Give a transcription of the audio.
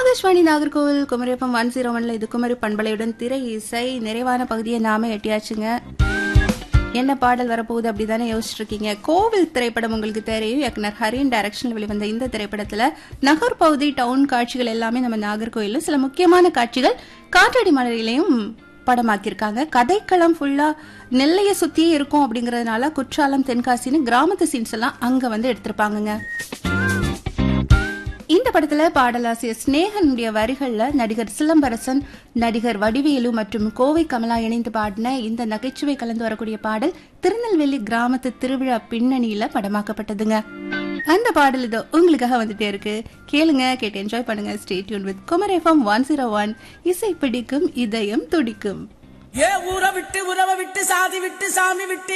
ஆகாஷ்வாணி நாகர்கோவில் குமரியப்பம் one zero ஒன்ல இது குமரி பண்பலையுடன் திரை இசை நிறைவான பகுதியை நாம எட்டியாச்சுங்க என்ன பாடல் வரப்போகுது அப்படிதானே யோசிச்சுட்டு இருக்கீங்க கோவில் திரைப்படம் உங்களுக்கு தெரியும் இயக்குனர் ஹரின் டைரக்ஷன்ல வெளிவந்த இந்த திரைப்படத்துல நகர் பகுதி டவுன் காட்சிகள் எல்லாமே நம்ம நாகர்கோயில்ல சில முக்கியமான காட்சிகள் காற்றடி மலையிலையும் படமாக்கியிருக்காங்க கதைக்களம் ஃபுல்லா நெல்லைய சுத்தியே இருக்கும் அப்படிங்கறதுனால குற்றாலம் தென்காசின்னு கிராமத்து சீன்ஸ் எல்லாம் அங்க வந்து எடுத்திருப்பாங்கங்க இந்த படத்துல பாடலாசிரியர் ஸ்னேகனுடைய வரிகள்ல நடிகர் சிலம்பரசன் நடிகர் வடிவேலு மற்றும் கோவை கமலா இணைந்து பாடின இந்த நகைச்சுவை கலந்து வரக்கூடிய பாடல் திருநெல்வேலி கிராமத்து திருவிழா பின்னணியில படமாக்கப்பட்டதுங்க அந்த பாடல் இதோ உங்களுக்காக வந்துட்டே இருக்கு கேளுங்க கேட்டு என்ஜாய் பண்ணுங்க ஸ்டே டியூன் வித் குமர் எஃப்எம் ஒன் ஜீரோ ஒன் இசை பிடிக்கும் இதயம் துடிக்கும் ஏ ஊரை விட்டு உறவை விட்டு சாதி விட்டு சாமி விட்டு